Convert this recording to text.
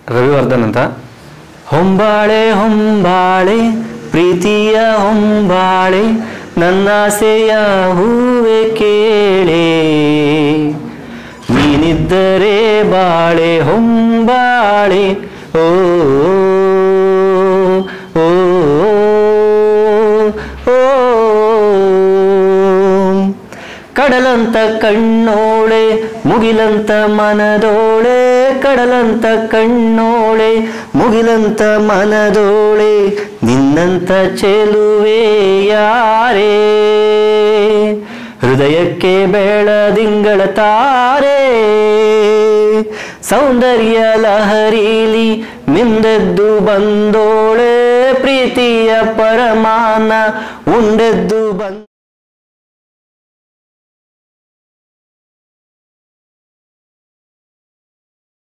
ರವಿವರ್ಧನ್ ಅಂತ ಹೊಂಬಾಳೆ ಹೊಂಬಾಳೆ ಪ್ರೀತಿಯ ಹೊಂಬಾಳೆ ನನ್ನಾಸೆಯ ಹೂವೆ ಕೇಳೆ ನೀನಿದ್ದರೆ ಬಾಳೆ ಹೊಂಬಾಳೆ ಓ ಓ, ಓ, ಓ ಕಡಲಂತ ಕಣ್ಣೋಳೆ ಮುಗಿಲಂತ ಮನದೋಳೆ ಕಡಲಂತ ಕಣ್ಣೋಳೆ ಮುಗಿಲಂತ ಮನದೋಳೆ ನಿನ್ನಂತ ಚೆಲುವೆ ಯಾರೇ ಹೃದಯಕ್ಕೆ ಬೆಳದಿಂಗಳ ತಾರೆ ಸೌಂದರ್ಯ ಲಹರೀಲಿ ಮಿಂದೆದ್ದು ಬಂದೋಳೆ ಪ್ರೀತಿಯ ಪರಮಾನ ಉಂಡೆದ್ದು ಬಂದ